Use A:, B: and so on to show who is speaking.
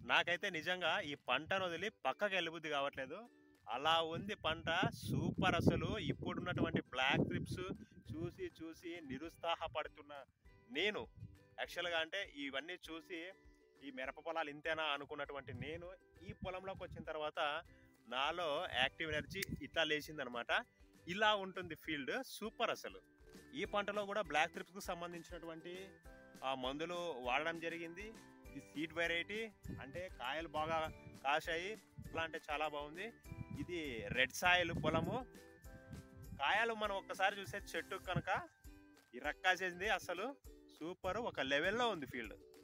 A: నాకైతే నిజంగా ఈ పంటను వదిలి పక్కకి వెళ్ళబుద్ధి కావట్లేదు అలా ఉంది పంట సూపర్ అసలు ఇప్పుడున్నటువంటి బ్లాక్ ట్రిప్స్ చూసి చూసి నిరుత్సాహపడుతున్న నేను యాక్చువల్గా అంటే ఇవన్నీ చూసి ఈ మిరప పొలాలు ఇంతేనా అనుకున్నటువంటి నేను ఈ పొలంలోకి వచ్చిన తర్వాత నాలో యాక్టివ్ ఎనర్జీ ఇట్లా లేచిందనమాట ఇలా ఉంటుంది ఫీల్డ్ సూపర్ అసలు ఈ పంటలో కూడా బ్లాక్ ట్రిప్స్కు సంబంధించినటువంటి ఆ మందులు వాడడం జరిగింది ఇది సీడ్ వెరైటీ అంటే కాయలు బాగా కాశాయి ఇట్లా అంటే చాలా బాగుంది ఇది రెడ్ సాయిల్ పొలము కాయలు మనం ఒక్కసారి చూసే చెట్టు కనుక ఈ రక్కాసేసింది అసలు సూపర్ ఒక లెవెల్లో ఉంది ఫీల్డ్